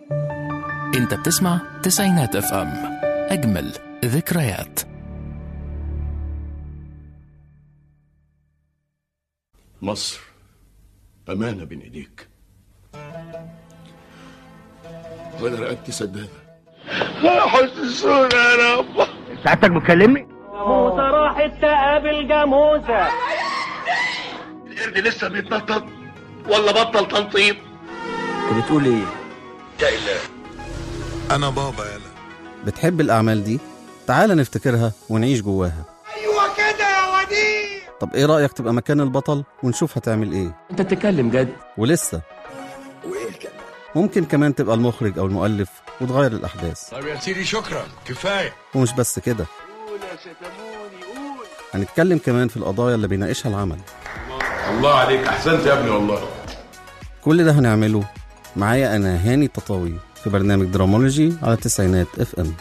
انت بتسمع تسعينات اف ام اجمل ذكريات مصر أمانة بين إيديك وأنا رقبتي سدادة حسسونا يا رب سعادتك بتكلمني؟ موسى راحت تقابل جاموسة القرد لسه بيتنطط ولا بطل تنطيط انت بتقول ايه؟ انا بابا يلا بتحب الأعمال دي؟ تعال نفتكرها ونعيش جواها أيوة كده يا وديع طب إيه رأيك تبقى مكان البطل ونشوف هتعمل إيه؟ انت بتتكلم جد ولسه ممكن كمان تبقى المخرج أو المؤلف وتغير الأحداث طب يا سيدي شكرا كفايه ومش بس كده هنتكلم كمان في القضايا اللي بيناقشها العمل الله عليك أحسنت يا ابني والله كل ده هنعمله معايا أنا هاني التطاوي في برنامج درامولوجي على التسعينات اف ام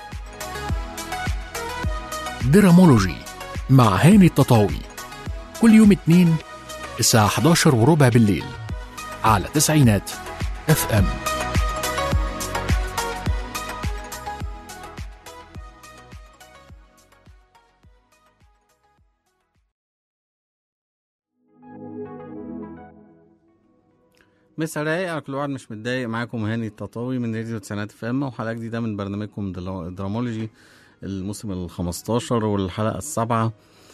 درامولوجي مع هاني التطاوي كل يوم اتنين الساعة 11 وربع بالليل على تسعينات اف ام مسا رايق على كل واحد مش متضايق معاكم هاني التطاوي من راديو تسعينات اف ام وحلقه جديده من برنامجكم دلا- درامولوجي الموسم ال 15 والحلقه السابعه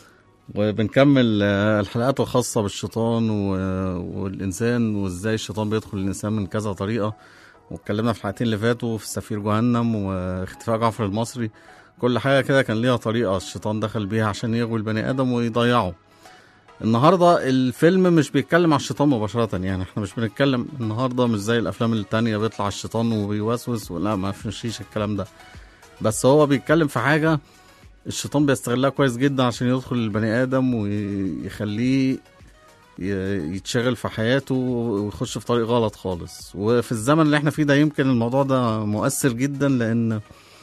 وبنكمل آه، الحلقات الخاصه بالشيطان و- والانسان وازاي الشيطان بيدخل الانسان من كذا طريقه واتكلمنا في الحلقتين اللي فاتوا في سفير جهنم واختفاء جعفر المصري كل حاجه كده كان ليها طريقه الشيطان دخل بيها عشان يغوي البني ادم ويضيعه النهارده الفيلم مش بيتكلم على الشيطان مباشرة يعني احنا مش بنتكلم النهارده مش زي الافلام التانية بيطلع الشيطان وبيوسوس ولا ما فيش الكلام ده بس هو بيتكلم في حاجة الشيطان بيستغلها كويس جدا عشان يدخل البني ادم ويخليه ي- يتشغل في حياته ويخش في طريق غلط خالص وفي الزمن اللي احنا فيه ده يمكن الموضوع ده مؤثر جدا لان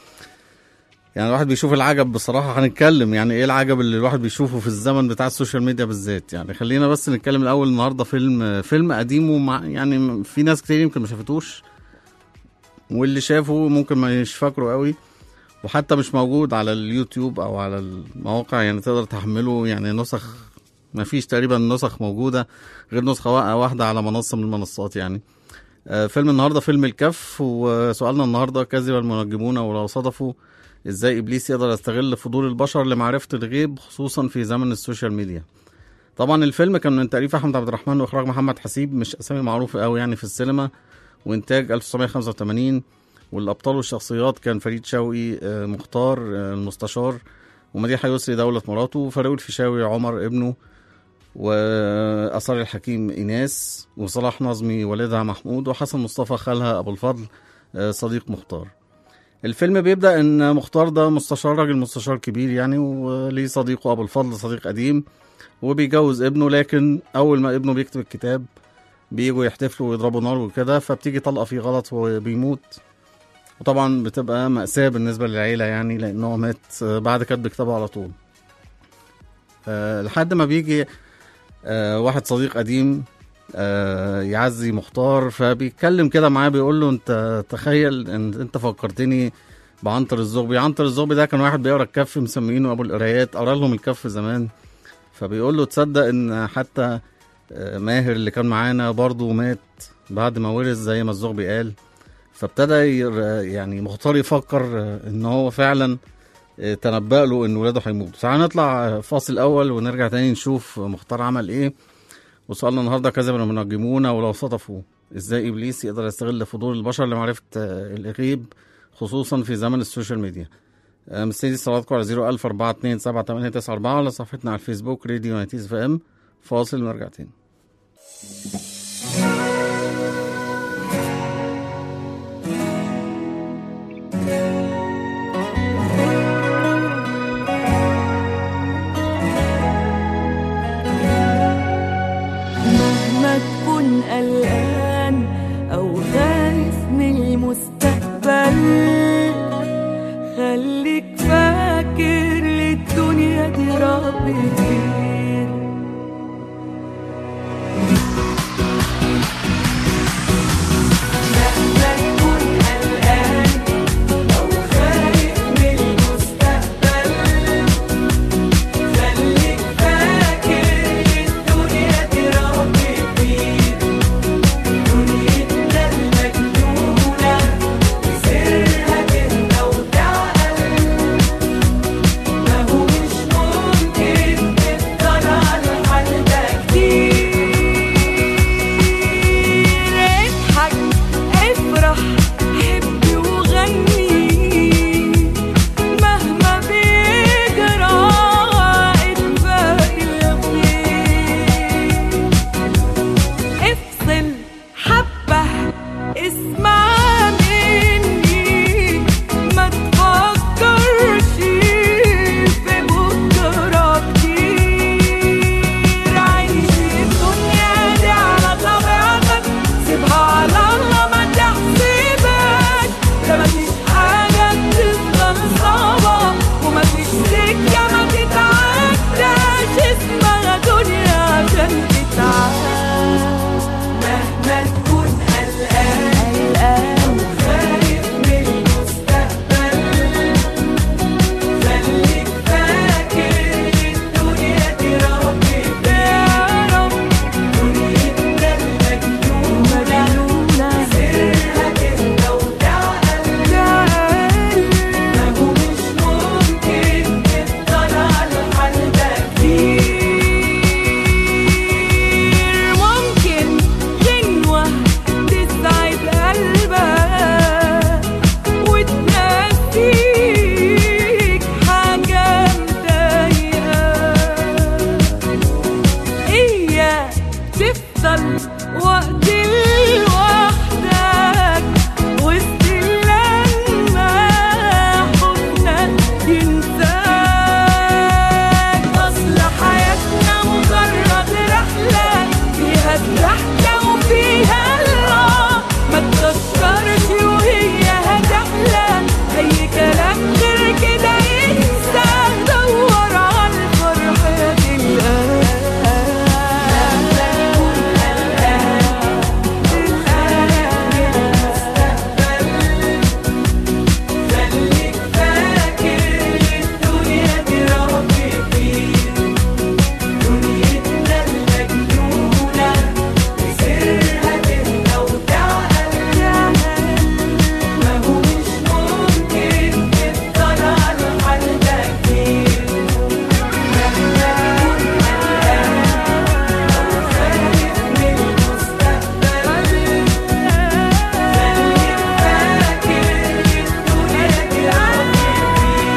يعني الواحد بيشوف العجب بصراحة هنتكلم يعني ايه العجب اللي الواحد بيشوفه في الزمن بتاع السوشيال ميديا بالذات يعني خلينا بس نتكلم الاول النهاردة فيلم فيلم قديم ومع يعني في ناس كتير يمكن ما شافتوش واللي شافه ممكن ما مش فاكره قوي وحتى مش موجود على اليوتيوب او على المواقع يعني تقدر تحمله يعني نسخ ما فيش تقريبا نسخ موجودة غير نسخة وا- واحدة على منصة من المنصات يعني آه، فيلم النهارده فيلم الكف وسؤالنا النهارده كذب المنجمون ولو صدفوا ازاي ابليس يقدر يستغل فضول البشر لمعرفه الغيب خصوصا في زمن السوشيال ميديا طبعا الفيلم كان من تاليف احمد عبد الرحمن واخراج محمد حسيب مش اسامي معروفه قوي يعني في السينما وانتاج 1985 والابطال والشخصيات كان فريد شوقي آه، مختار آه، المستشار ومديحه يسري دولة مراته وفاروق الفيشاوي عمر ابنه وأثار الحكيم إيناس وصلاح نظمي والدها محمود وحسن مصطفى خالها أبو الفضل آه، صديق مختار الفيلم بيبدأ إن مختار ده مستشار راجل مستشار كبير يعني وليه صديقه أبو الفضل صديق قديم وبيجوز ابنه لكن أول ما ابنه بيكتب الكتاب بيجوا يحتفلوا ويضربوا نار وكده فبتيجي طلقة فيه غلط وبيموت وطبعا بتبقى مأساة بالنسبة للعيلة يعني لأنه مات آه، بعد كتب كتابه على طول أه لحد ما بيجي أه واحد صديق قديم أه يعزي مختار فبيتكلم كده معاه بيقول له انت تخيل ان انت فكرتني بعنتر الزغبي عنتر الزغبي ده كان واحد بيقرا الكف مسمينه ابو القرايات قرا لهم الكف زمان فبيقول له تصدق ان حتى آه، ماهر اللي كان معانا برضه مات بعد ما ورث زي ما الزغبي قال فابتدى ير- يعني مختار يفكر آه، ان هو فعلا آه، تنبأ له ان ولاده هيموتوا تعالى نطلع آه، فاصل اول ونرجع تاني نشوف مختار عمل ايه وسؤالنا النهارده كذب المنجمون ولو صدفوا ازاي ابليس يقدر يستغل فضول البشر لمعرفه آه، الغيب خصوصا في زمن السوشيال ميديا آه، مستني صلاتكم على 01000 42 7894 على صفحتنا على الفيسبوك راديو نايتيز في ام فاصل ونرجع تاني مهما تكون قلقان أو خايف من المستقبل خليك فاكر للدنيا دي رب كبير اسمع مني ما تفكرش في بكرة كتير عيش الدنيا دي على طبيعتك سيبها على الله ما تحسبهاش ده مفيش حاجة بتفضل صعبة ومفيش سكة ما تتعداش اسمها دنيا عشان تتعاش مهما تكون قلقان قلقان خايف من المستقبل خليك فاكر الدنيا دي رب يا رب دنيتنا المجنونة سرها كده وتعقل ما هو مش ممكن تفضل على الحال ده كتير ممكن غنوة تسعد قلبك وتنسيك حاجة مضايقاك إياك تفضل وقت لوحدك وسط اللمة حزنك ينساك أصل حياتنا مجرد رحلة فيها الضحكة وفيها الراحة ما تفكرش وهي هتحلى أي كلام غير كده انسى دور على الفرح خليك فاكر الدنيا دي ربي فيه دنيتنا المجنونة سرها تهدى وتعقل ما هو مش ممكن تفضل على الحال ده كتير مهما تكون قلقان أو خايف من المستقبل خليك فاكر الدنيا دي ربي فيه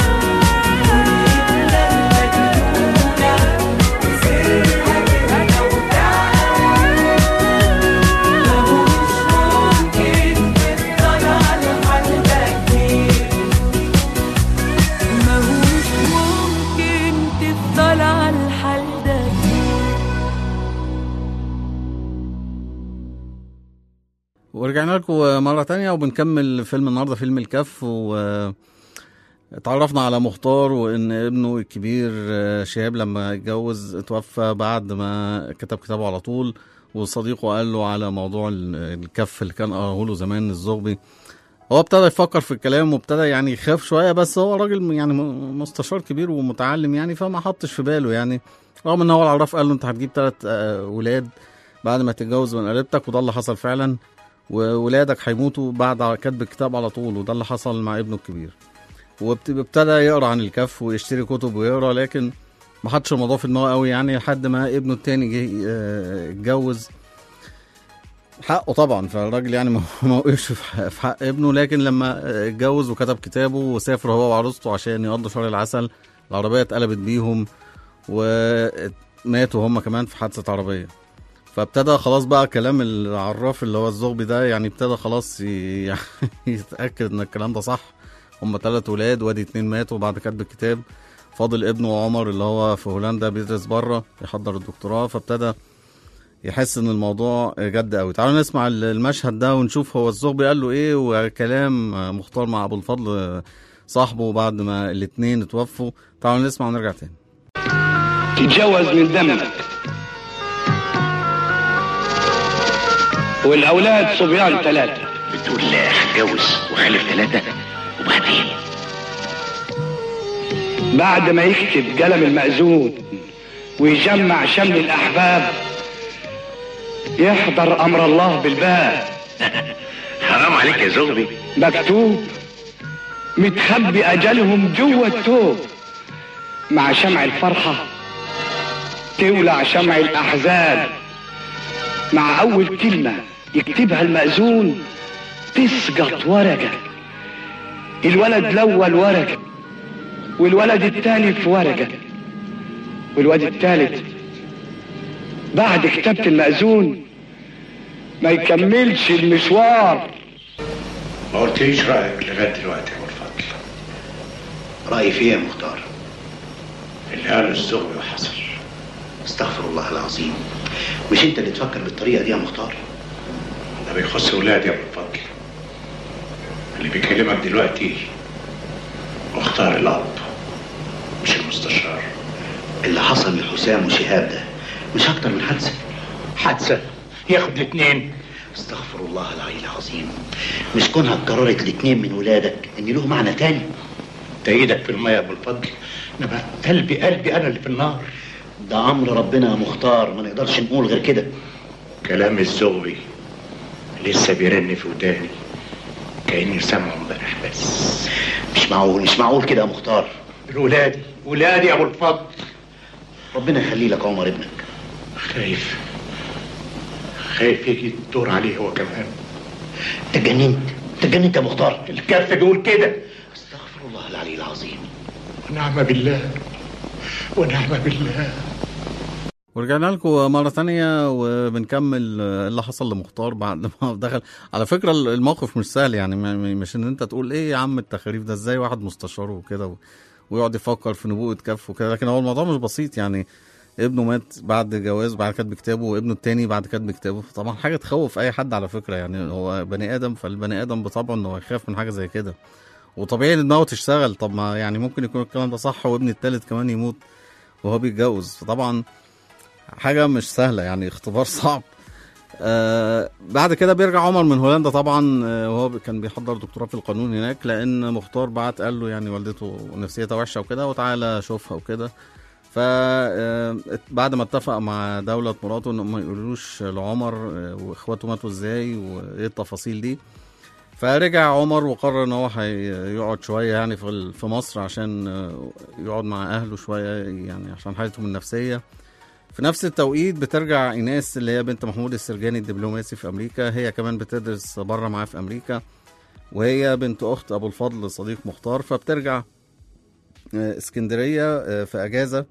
دنيتنا المجنونة سرها تهدى وتعقل ما هو مش ممكن تفضل على الحال ده كتير ما هو مش ممكن تفضل على الحال ده ورجعنا لكم مرة تانية وبنكمل فيلم النهاردة فيلم الكف و اتعرفنا على مختار وان ابنه الكبير آه، شهاب لما اتجوز اتوفى بعد ما كتب كتابه على طول وصديقه قال له على موضوع ال- الكف اللي كان قراه له زمان الزغبي هو ابتدى يفكر في الكلام وابتدى يعني يخاف شويه بس هو راجل يعني م- مستشار كبير ومتعلم يعني فما حطش في باله يعني رغم ان هو العراف قال له انت هتجيب ثلاث ولاد بعد ما تتجوز من قريبتك وده اللي حصل فعلا وولادك هيموتوا بعد كتب الكتاب على طول وده اللي حصل مع ابنه الكبير وابتدى يقرا عن الكف ويشتري كتب ويقرا لكن ما حطش الموضوع في دماغه قوي يعني لحد ما ابنه التاني جه آه، اتجوز حقه طبعا فالراجل يعني ما ما وقفش في حق- في حق ابنه لكن لما آه، اتجوز وكتب كتابه وسافر هو وعروسته عشان يقضوا شهر العسل العربيه اتقلبت بيهم وماتوا هم كمان في حادثه عربيه فابتدى خلاص بقى كلام العراف اللي هو الزغبي ده يعني ابتدى خلاص ي- يتاكد ان الكلام ده صح هم ثلاث ولاد وادي اتنين ماتوا بعد كتب الكتاب فاضل ابنه عمر اللي هو في هولندا بيدرس بره يحضر الدكتوراه فابتدى يحس ان الموضوع جد قوي تعالوا نسمع المشهد ده ونشوف هو الزغبي قال له ايه وكلام مختار مع ابو الفضل صاحبه بعد ما الاتنين اتوفوا تعالوا نسمع ونرجع تاني تتجوز من دمك والأولاد صبيان ثلاثة بتقول لا هتجوز وخلف ثلاثة وبعدين بعد ما يكتب قلم المأذون ويجمع شمل الأحباب يحضر أمر الله بالباب حرام عليك يا زغبي مكتوب متخبي أجلهم جوه التوب مع شمع الفرحة تولع شمع الأحزان مع أول كلمة يكتبها المأذون تسقط ورقة الولد الأول ورقة والولد الثاني في ورقة والواد الثالث بعد كتابة المأذون ما يكملش المشوار ما قلتليش رايك لغايه دلوقتي يا ابو الفضل رأيي فيه يا مختار اللي قاله الزغبي وحصل استغفر الله العظيم مش انت اللي تفكر بالطريقة دي يا مختار ده بيخص ولادي يا ابو الفضل اللي بيكلمك دلوقتي مختار الاب مش المستشار اللي حصل لحسام وشهاب ده مش اكتر من حادثة حادثه ياخد الاثنين استغفر الله العلي العظيم مش كونها اتكررت لاتنين من ولادك ان له معنى تاني انت ايدك في الميه يا ابو الفضل انما قلبي قلبي انا اللي في النار ده امر ربنا يا مختار ما نقدرش نقول غير كده كلام الزغبي لسه بيرن في وداني كاني سامعه امبارح بس مش معقول مش معقول كده يا مختار ولادي ولادي يا ابو الفضل ربنا يخلي لك عمر ابنك خايف خايف يجي الدور عليه هو كمان انت اتجننت انت اتجننت يا مختار الكف بيقول كده استغفر الله العلي العظيم ونعم بالله ونعم بالله ورجعنا لكم مرة تانية وبنكمل اللي حصل لمختار بعد ما دخل على فكرة الموقف مش سهل يعني م- م- مش ان انت تقول ايه يا عم التخاريف ده ازاي واحد مستشار وكده و- ويقعد يفكر في نبوءة كف وكده لكن هو الموضوع مش بسيط يعني ابنه مات بعد جواز بعد كتب كتابه وابنه التاني بعد كتب كتابه طبعا حاجة تخوف اي حد على فكرة يعني هو بني ادم فالبني ادم بطبعه انه يخاف من حاجة زي كده وطبيعي ان دماغه تشتغل طب ما يعني ممكن يكون الكلام ده صح وابن التالت كمان يموت وهو بيتجوز فطبعا حاجة مش سهلة يعني اختبار صعب آه بعد كده بيرجع عمر من هولندا طبعا آه وهو بي- كان بيحضر دكتوراه في القانون هناك لان مختار بعت قال له يعني والدته نفسيتها وحشه وكده وتعالى شوفها وكده ف آه، بعد ما اتفق مع دولة مراته انهم ما يقولوش لعمر آه، واخواته ماتوا ازاي وايه التفاصيل دي فرجع عمر وقرر ان هو هيقعد شويه يعني في ال- في مصر عشان آه، يقعد مع اهله شويه يعني عشان حالتهم النفسيه في نفس التوقيت بترجع ايناس اللي هي بنت محمود السرجاني الدبلوماسي في امريكا هي كمان بتدرس بره معاه في امريكا وهي بنت اخت ابو الفضل صديق مختار فبترجع آه، اسكندريه آه، في اجازه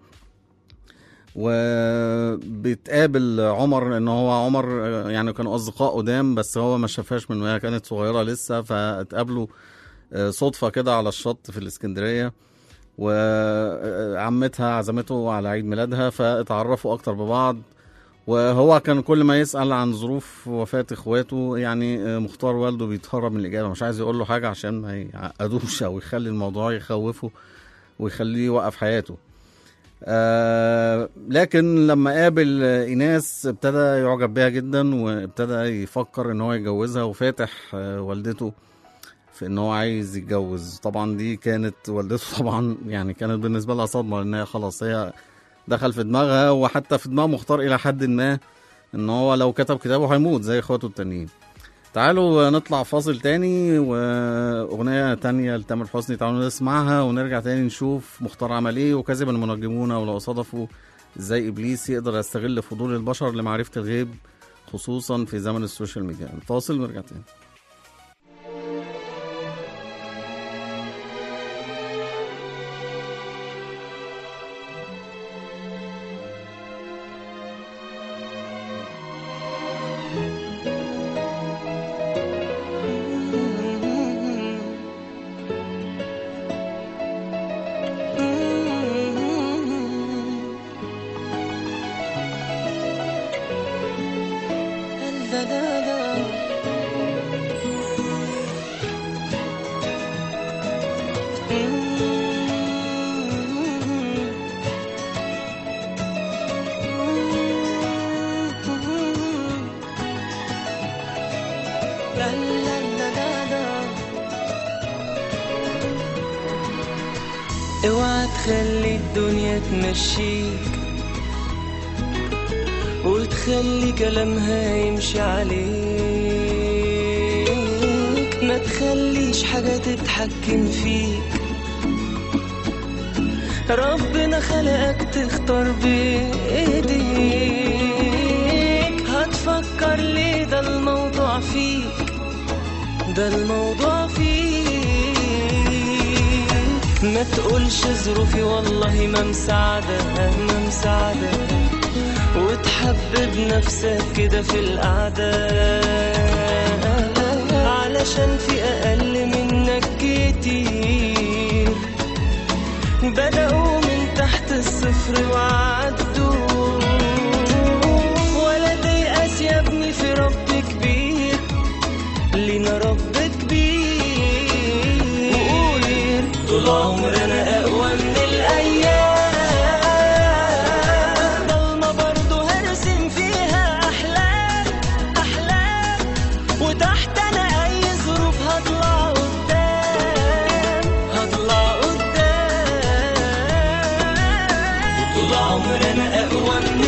وبتقابل عمر ان هو عمر آه، يعني كانوا اصدقاء قدام بس هو ما شافهاش من وهي كانت صغيره لسه فاتقابلوا آه، صدفه كده على الشط في الاسكندريه وعمتها عزمته على عيد ميلادها فاتعرفوا اكتر ببعض وهو كان كل ما يسأل عن ظروف وفاة اخواته يعني آه، مختار والده بيتهرب من الإجابة مش عايز يقول له حاجة عشان ما يعقدوش أو يخلي الموضوع يخوفه ويخليه يوقف حياته آه لكن لما قابل آه، ايناس ابتدى يعجب بيها جدا وابتدى يفكر ان هو يتجوزها وفاتح آه والدته في ان هو عايز يتجوز طبعا دي كانت والدته طبعا يعني كانت بالنسبه لها صدمه لان هي خلاص هي دخل في دماغها وحتى في دماغ مختار الى حد ما ان هو لو كتب كتابه هيموت زي اخواته التانيين تعالوا نطلع فاصل تاني واغنيه تانية لتامر حسني تعالوا نسمعها ونرجع تاني نشوف مختار عمل ايه وكذب المنجمون ولو صدفوا ازاي ابليس يقدر يستغل فضول البشر لمعرفه الغيب خصوصا في زمن السوشيال ميديا الفاصل ونرجع تاني اوعى تخلي الدنيا تمشيك وتخلي كلامها يمشي عليك ما تخليش حاجة تتحكم فيك ربنا خلقك تختار بإيديك هتفكر ليه ده الموضوع فيك ده الموضوع فيك ما تقولش ظروفي والله ما مساعدة ما مساعدة وتحبب نفسك كده في القعدة علشان في أقل منك كتير بدأوا من تحت الصفر وعدوا ولا تيأس يا ابني في رب كبير لينا رب كبير وقول طول عمرنا أقوى من الأيام ضلمة برضه هرسم فيها أحلام أحلام وتحت أنا أي ظروف هطلع قدام هطلع قدام طول عمرنا أقوى من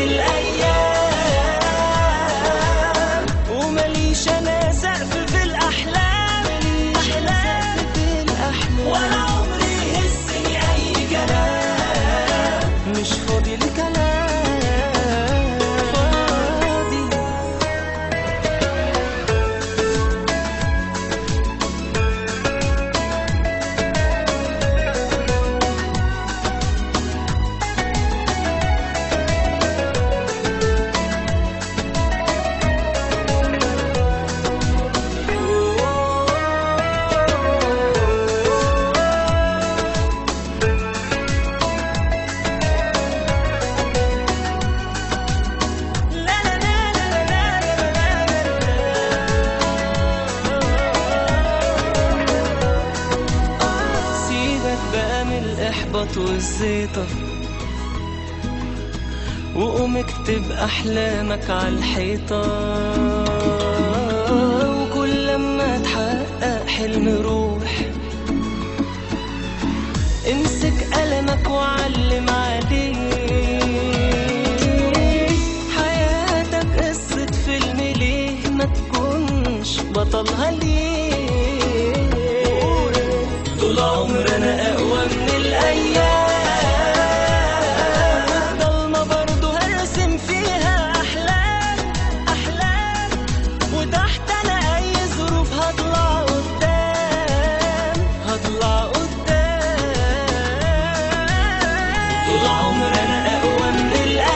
الأيام ومليش أنا سقف في الأحلام أحلام في الأحلام ولا عمري يهزني أي كلام مش فاضي لكلام فاضي سيبك بقى من الإحباط والزيطة وقوم اكتب أحلامك على الحيطة وكل لما تحقق حلم روح امسك قلمك وعلم عليه حياتك قصة فيلم ليه ما تكونش بطلها ليه طول عمرنا أقوى من الأيام ضلمة برضه هرسم فيها أحلام أحلام وتحت أنا أي ظروف هطلع قدام هطلع قدام طول عمرنا أقوى من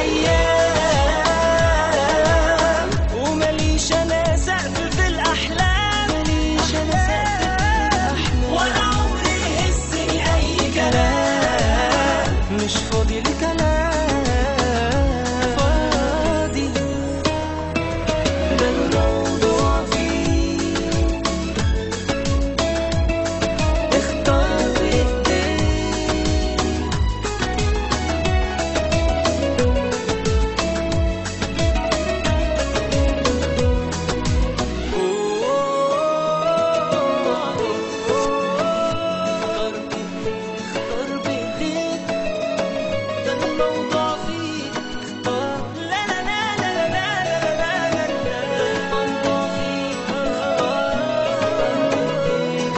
الأيام ومليش أنا سقف في الأحلام مليش أنا سقف في الأحلام ولا عمري يهزني أي كلام مش فاضي لكلام فاضي ده الموضوع فيه اختار بإيديك اختار بايديك ده الموضوع فيك اختار لا لا لا لا لا لا لا لا لا ده الموضوع فيك اختار بايديك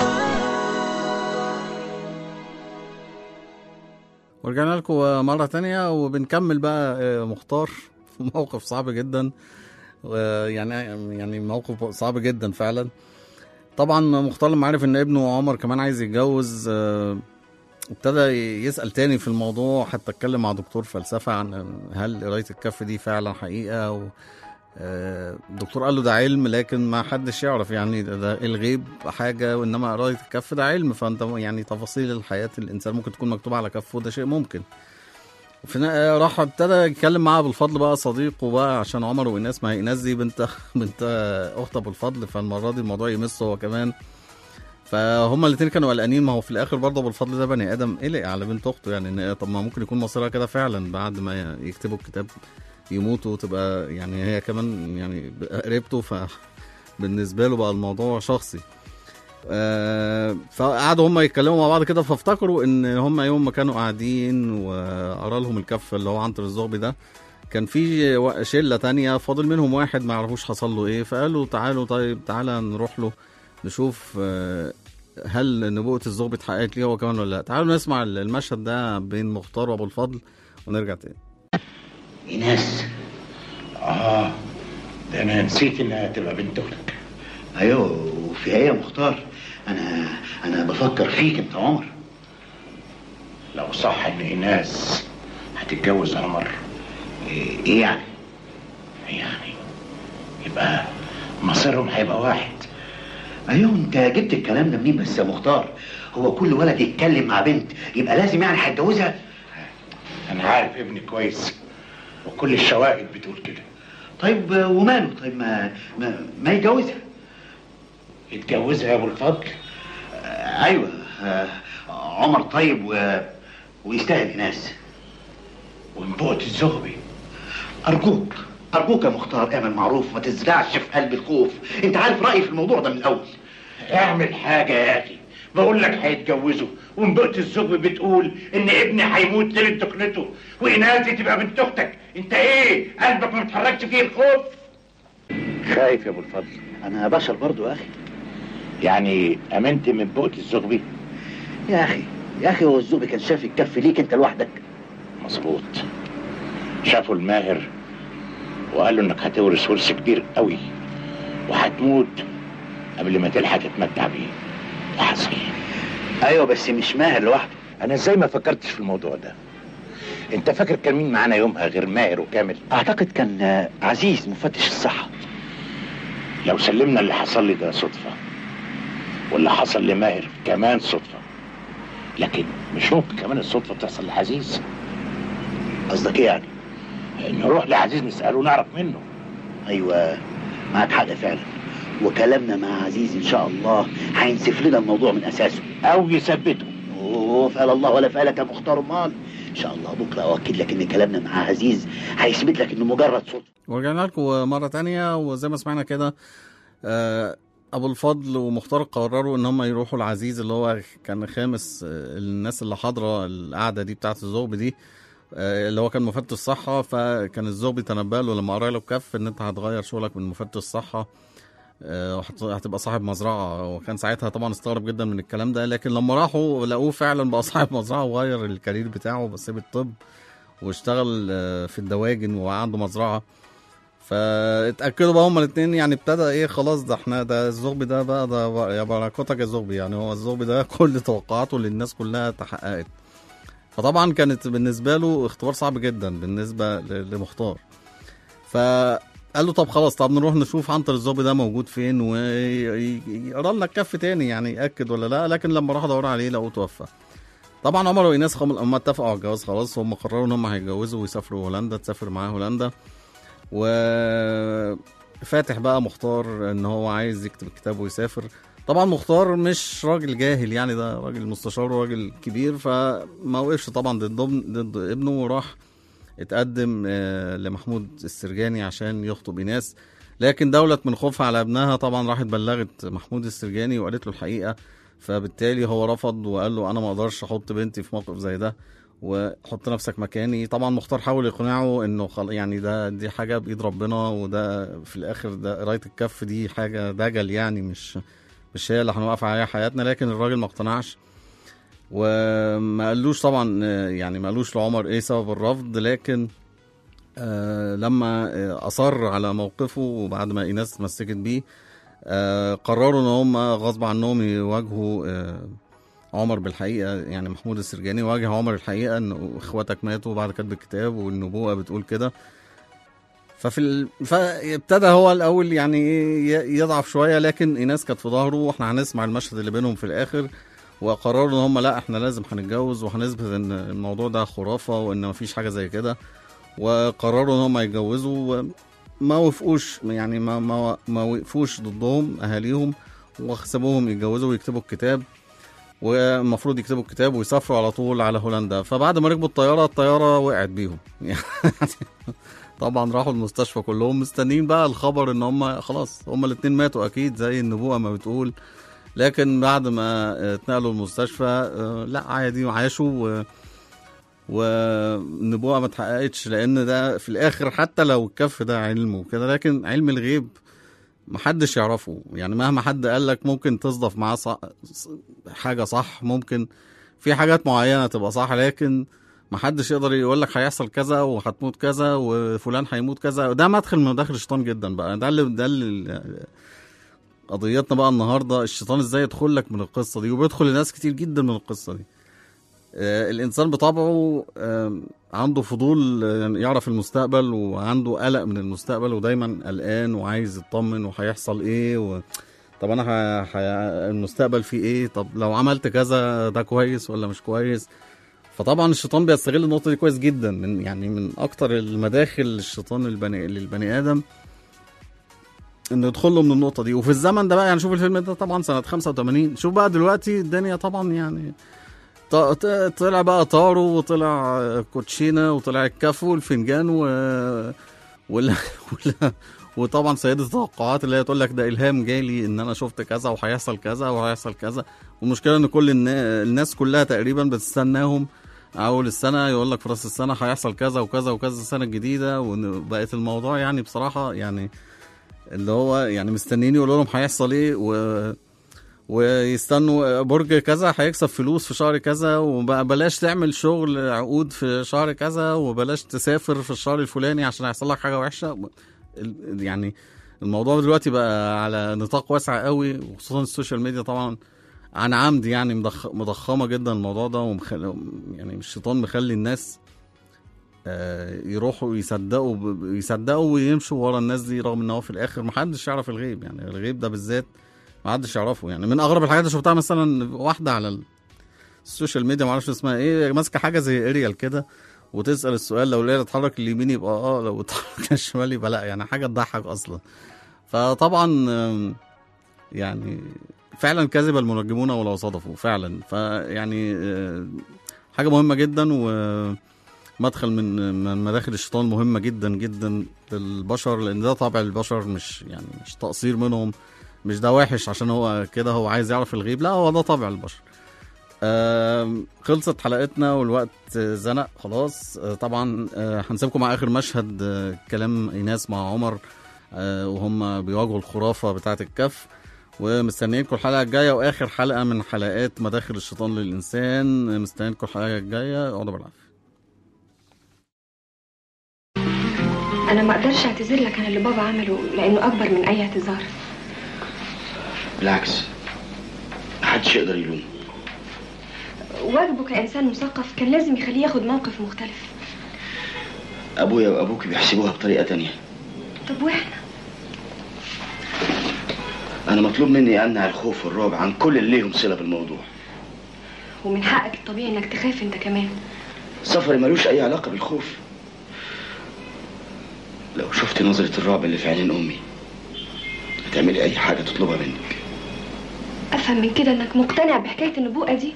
ورجعنا لكم مرة تانية وبنكمل بقى آه، مختار في موقف صعب جدا و- يعني يعني موقف صعب جدا فعلا طبعا مختار لما عرف ان ابنه عمر كمان عايز يتجوز آه، ابتدى يسأل تاني في الموضوع حتى اتكلم مع دكتور فلسفة عن هل قراية الكف دي فعلا حقيقة و آه، الدكتور قال له ده علم لكن ما حدش يعرف يعني ده, ده الغيب حاجة وإنما قراية الكف ده علم فأنت يعني تفاصيل الحياة الإنسان ممكن تكون مكتوبة على كفه وده شيء ممكن في نا- راح ابتدى يتكلم معاه بالفضل بقى صديقه بقى عشان عمر وايناس ما هي ايناس دي بنت بنت اخت ابو الفضل فالمره دي الموضوع يمسه هو كمان فهما الاثنين كانوا قلقانين ما هو في الاخر برضه ابو الفضل ده بني ادم قلق على بنت اخته يعني إن طب ما ممكن يكون مصيرها كده فعلا بعد ما يكتبوا الكتاب يموتوا وتبقى يعني هي كمان يعني قريبته فبالنسبه له بقى الموضوع شخصي آه، فقعدوا هم يتكلموا مع بعض كده فافتكروا ان هم يوم ما كانوا قاعدين وقرا لهم الكف اللي هو عنتر الزغبي ده كان في و- شله تانية فاضل منهم واحد ما يعرفوش حصل له ايه فقالوا تعالوا طيب تعالى نروح له نشوف آه، هل نبوءة الزغبي اتحققت ليه هو كمان ولا لا تعالوا نسمع المشهد ده بين مختار وابو الفضل ونرجع تاني ايناس اه ده انا نسيت انها تبقى بنت اختك ايوه وفي ايه يا مختار انا انا بفكر فيك انت عمر لو صح ان ايناس هتتجوز عمر ايه إيه يعني يعني يبقى مصيرهم هيبقى واحد ايوه انت جبت الكلام ده منين بس يا مختار هو كل ولد يتكلم مع بنت يبقى لازم يعني هيتجوزها انا عارف ابني كويس وكل الشواهد بتقول كده طيب آه، وماله طيب ما ما, ما يتجوزها يتجوزها يا ابو الفضل آه، ايوه آه، عمر طيب و... ويستاهل ايناس ونبوءة الزغبي ارجوك ارجوك يا مختار اعمل معروف ما تزرعش في قلبي الخوف انت عارف رايي في الموضوع ده من الاول اعمل حاجة يا اخي بقول لك هيتجوزوا ونبوءة الزغبي بتقول ان ابني هيموت ليلة دخلته وإناس دي تبقى بنت اختك انت ايه قلبك ما بتحركش فيه الخوف خايف يا ابو الفضل انا بشر برضو يا اخي يعني امنت من بوءة الزغبي يا اخي يا اخي هو الزوبي كان شاف الكف ليك انت لوحدك مظبوط شافوا الماهر وقال له انك هتورث ورث كبير قوي وهتموت قبل ما تلحق تتمتع بيه ده حصل ايوه بس مش ماهر لوحده انا ازاي ما فكرتش في الموضوع ده انت فاكر كان مين معانا يومها غير ماهر وكامل اعتقد كان آه، عزيز مفتش الصحه لو سلمنا اللي حصل لي ده صدفة واللي حصل لماهر كمان صدفة لكن مش ممكن كمان الصدفة تحصل لعزيز قصدك ايه يعني نروح لعزيز نسأله ونعرف منه ايوه معاك حق فعلا وكلامنا مع عزيز ان شاء الله هينسف لنا الموضوع من اساسه او يثبته اوه فعل الله ولا فعلك يا مختار امال ان شاء الله بكره اؤكد لك ان كلامنا مع عزيز هيثبت لك انه مجرد صدفه ورجعنا لكم مرة تانية وزي ما سمعنا كده آه، أبو الفضل ومختار قرروا إن هم يروحوا العزيز اللي هو كان خامس آه، الناس اللي حاضرة القعدة دي بتاعة الزغب دي آه، اللي هو كان مفتش صحة فكان الزغبي تنبأ له لما قرا له الكف إن أنت هتغير شغلك من مفتش صحة آه، وهت- هتبقى صاحب مزرعة وكان ساعتها طبعا استغرب جدا من الكلام ده لكن لما راحوا لقوه فعلا بقى صاحب مزرعة وغير الكارير بتاعه بس ساب الطب واشتغل آه، في الدواجن وعنده مزرعة فاتاكدوا بقى هما الاثنين يعني ابتدى ايه خلاص ده احنا ده الزغبي ده بقى ده بقى- يا بركاتك يا زغبي يعني هو الزغبي ده كل توقعاته للناس كلها تحققت فطبعا كانت بالنسبه له اختبار صعب جدا بالنسبه ل- لمختار فقال له طب خلاص طب نروح نشوف عنتر الزغبي ده موجود فين ويقرا لنا الكف تاني يعني ياكد ولا لا لكن لما راح ادور عليه لقوه توفى طبعا عمر وايناس خم... هم اتفقوا على الجواز خلاص هم قرروا ان هم هيتجوزوا ويسافروا هولندا تسافر معاه هولندا وفاتح بقى مختار ان هو عايز يكتب الكتاب ويسافر طبعا مختار مش راجل جاهل يعني ده راجل مستشار وراجل كبير فما وقفش طبعا ضد ضد ابنه وراح اتقدم آه، لمحمود السرجاني عشان يخطب ايناس لكن دولة من خوفها على ابنها طبعا راحت بلغت محمود السرجاني وقالت له الحقيقة فبالتالي هو رفض وقال له انا ما اقدرش احط بنتي في موقف زي ده وحط نفسك مكاني طبعا مختار حاول يقنعه انه خل... يعني ده دي حاجه بايد ربنا وده في الاخر ده قرايه الكف دي حاجه دجل يعني مش مش هي اللي هنوقف عليها حياتنا لكن الراجل ما اقتنعش وما قالوش طبعا آه، يعني ما قالوش لعمر ايه سبب الرفض لكن آه لما آه اصر على موقفه وبعد ما ايناس اتمسكت بيه آه قرروا ان هم غصب عنهم يواجهوا آه عمر بالحقيقه يعني محمود السرجاني واجه عمر الحقيقه ان اخواتك ماتوا بعد كتب الكتاب والنبوءه بتقول كده ففي ال... فابتدى هو الاول يعني إيه ي- يضعف شويه لكن ايناس كانت في ظهره واحنا هنسمع المشهد اللي بينهم في الاخر وقرروا ان هم لا احنا لازم هنتجوز وهنثبت ان الموضوع ده خرافه وان مفيش حاجه زي كده وقرروا ان هم يتجوزوا ما وافقوش يعني ما ما ما وقفوش ضدهم اهاليهم وسابوهم يتجوزوا ويكتبوا الكتاب والمفروض يكتبوا الكتاب ويسافروا على طول على هولندا فبعد ما ركبوا الطياره الطياره وقعت بيهم يعني طبعا راحوا المستشفى كلهم مستنيين بقى الخبر ان هم خلاص هم الاتنين ماتوا اكيد زي النبوءه ما بتقول لكن بعد ما آه، اتنقلوا المستشفى آه، لا عادي وعاشوا و... والنبوءه ما اتحققتش لان ده في الاخر حتى لو الكف ده علم وكده لكن علم الغيب محدش يعرفه يعني مهما حد قال لك ممكن تصدف معاه صح حاجه صح ممكن في حاجات معينه تبقى صح لكن محدش يقدر يقول لك هيحصل كذا وهتموت كذا وفلان هيموت كذا وده مدخل من مداخل الشيطان جدا بقى ده اللي ده اللي قضيتنا بقى النهارده الشيطان ازاي يدخل لك من القصه دي وبيدخل لناس كتير جدا من القصه دي آه، الانسان بطبعه آم، عنده فضول آه، يعرف المستقبل وعنده قلق من المستقبل ودايما قلقان وعايز يطمن وهيحصل ايه و... طب انا ه... ه... المستقبل فيه ايه طب لو عملت كذا ده كويس ولا مش كويس فطبعا الشيطان بيستغل النقطه دي كويس جدا من يعني من اكتر المداخل الشيطان البني... للبني ادم انه يدخل له من النقطه دي وفي الزمن ده بقى يعني شوف الفيلم ده طبعا سنه 85 شوف بقى دلوقتي الدنيا طبعا يعني ط- ط- طلع بقى طارو وطلع كوتشينه وطلع الكف والفنجان و ولا ولا وطبعا سيدة التوقعات اللي هي تقول لك ده الهام جالي ان انا شفت كذا وهيحصل كذا وهيحصل كذا والمشكله ان كل النا- الناس كلها تقريبا بتستناهم اول السنه يقول لك في راس السنه هيحصل كذا وكذا وكذا السنه الجديده وبقت الموضوع يعني بصراحه يعني اللي هو يعني مستنيين يقولوا لهم هيحصل ايه و ويستنوا برج كذا هيكسب فلوس في شهر كذا وبلاش تعمل شغل عقود في شهر كذا وبلاش تسافر في الشهر الفلاني عشان هيحصل لك حاجه وحشه ال- يعني الموضوع دلوقتي بقى على نطاق واسع قوي وخصوصا السوشيال ميديا طبعا عن عمد يعني مضخ- مضخمه جدا الموضوع ده ومخل... يعني الشيطان مخلي الناس آه، يروحوا يصدقوا ب- يصدقوا ويمشوا ورا الناس دي رغم ان هو في الاخر محدش يعرف الغيب يعني الغيب ده بالذات محدش يعرفه يعني من اغرب الحاجات اللي شفتها مثلا واحده على ال- السوشيال ميديا معرفش اسمها ايه ماسكه حاجه زي اريال كده وتسال السؤال لو لقيت اتحرك اليمين يبقى اه لو اتحرك الشمال يبقى لا يعني حاجه تضحك اصلا فطبعا آم، يعني فعلا كذب المنجمون ولو صدفوا فعلا فيعني آه، حاجه مهمه جدا ومدخل من من مداخل الشيطان مهمه جدا جدا للبشر لان ده طبع البشر مش يعني مش تقصير منهم مش ده وحش عشان هو كده هو عايز يعرف الغيب لا هو ده طبع البشر آم، خلصت حلقتنا والوقت آه، زنق خلاص آه، طبعا آه، هنسيبكم مع اخر مشهد آه، كلام ايناس مع عمر آه، وهم بيواجهوا الخرافه بتاعه الكف ومستنيينكم الحلقه الجايه واخر حلقه من حلقات مداخل الشيطان للانسان آه، مستنيينكم الحلقه الجايه اقعدوا بالعافيه انا ما اقدرش اعتذر لك عن اللي بابا عمله لانه اكبر من اي اعتذار بالعكس محدش يقدر يلومه واجبه كانسان مثقف كان لازم يخليه ياخد موقف مختلف ابويا وابوك بيحسبوها بطريقه تانية طب واحنا انا مطلوب مني امنع الخوف والرعب عن كل اللي ليهم صله بالموضوع ومن حقك الطبيعي انك تخاف انت كمان سفري ملوش اي علاقه بالخوف لو شفت نظره الرعب اللي في عينين امي هتعملي اي حاجه تطلبها منك افهم من كده انك مقتنع بحكايه النبوءه دي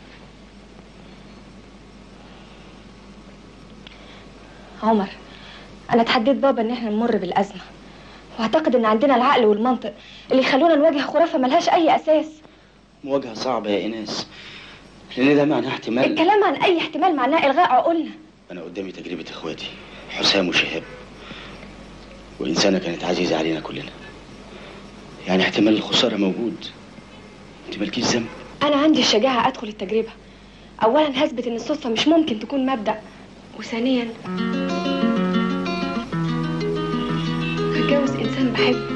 عمر انا اتحديت بابا ان احنا نمر بالازمه واعتقد ان عندنا العقل والمنطق اللي يخلونا نواجه خرافه ملهاش اي اساس مواجهه صعبه يا ايناس لان ده معناه احتمال الكلام عن اي احتمال معناه الغاء عقولنا انا قدامي تجربه اخواتي حسام وشهاب وانسانه كانت عزيزه علينا كلنا يعني احتمال الخساره موجود انت مالكيش ذنب انا عندي الشجاعه ادخل التجربه اولا هثبت ان الصدفه مش ممكن تكون مبدا وثانيا هتجوز انسان بحبه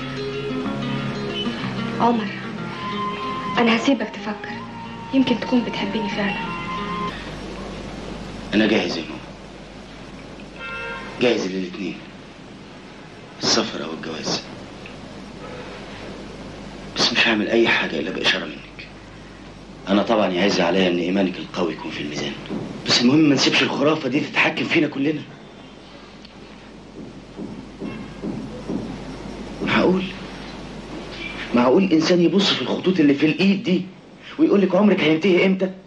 عمر انا هسيبك تفكر يمكن تكون بتحبني فعلا انا جاهز يا ماما جاهز للاتنين السفر او الجواز بس مش هعمل اي حاجه الا باشاره منك انا طبعا يعز عليا ان ايمانك القوي يكون في الميزان بس المهم ما نسيبش الخرافه دي تتحكم فينا كلنا معقول معقول انسان يبص في الخطوط اللي في الايد دي ويقول لك عمرك هينتهي امتى